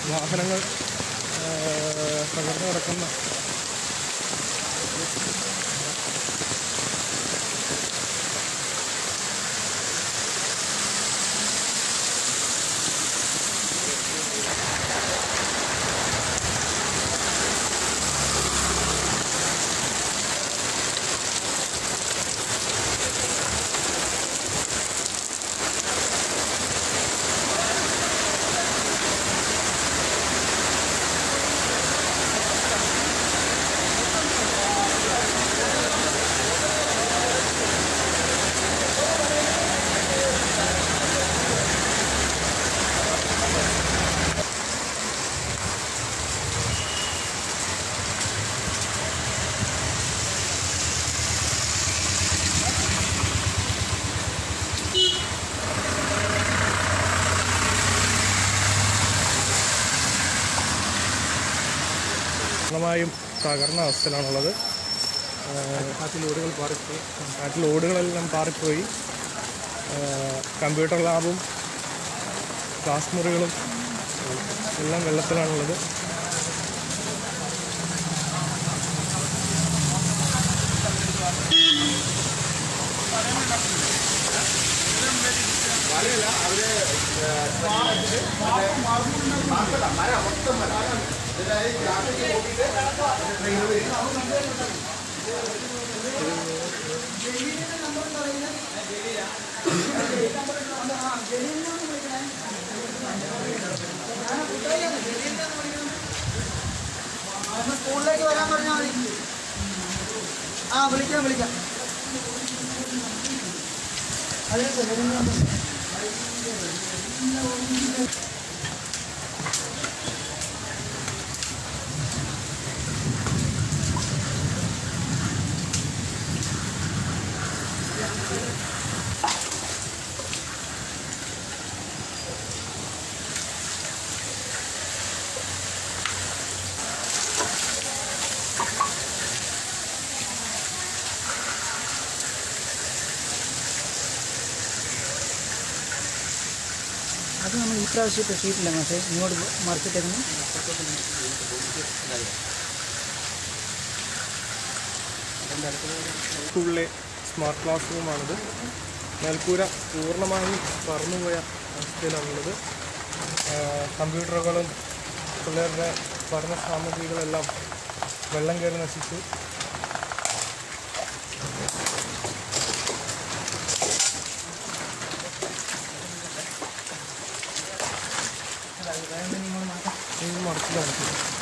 വാഹനങ്ങൾ ആ, തകർന്നു കിടക്കുന്ന പൂർണ്ണമായും തകർന്ന അവസ്ഥയിലാണുള്ളത് കാറ്റിൽ ലോഡുകൾ പാറിപ്പോയി കാറ്റിൽ ലോഡുകളെല്ലാം പാറിപ്പോയി ആ, കമ്പ്യൂട്ടർ ലാബും ക്ലാസ് മുറികളും എല്ലാം വെള്ളത്തിലാണുള്ളത് സ്കൂളിലേക്ക് വരാൻ പറഞ്ഞാൽ മതി ആ വിളിക്കാം വിളിക്കാം അതെ സാർ അത് നമ്മൾ ഈ പ്രാവശ്യത്തെ ഷീറ്റില്ല പക്ഷേ ഇങ്ങോട്ട് മറിച്ചിട്ടേക്കുന്നു സ്കൂളിലെ സ്മാർട്ട് ക്ലാസ് റൂമാണിത് മേൽക്കൂര പൂർണ്ണമായും പറന്നുപോയ അവസ്ഥയിലാണുള്ളത് ആ, കമ്പ്യൂട്ടറുകളും പിള്ളേരുടെ പഠന സാമഗ്രികളെല്ലാം വെള്ളം കയറി നശിച്ചു ഇത് മറച്ചു കാണിച്ചു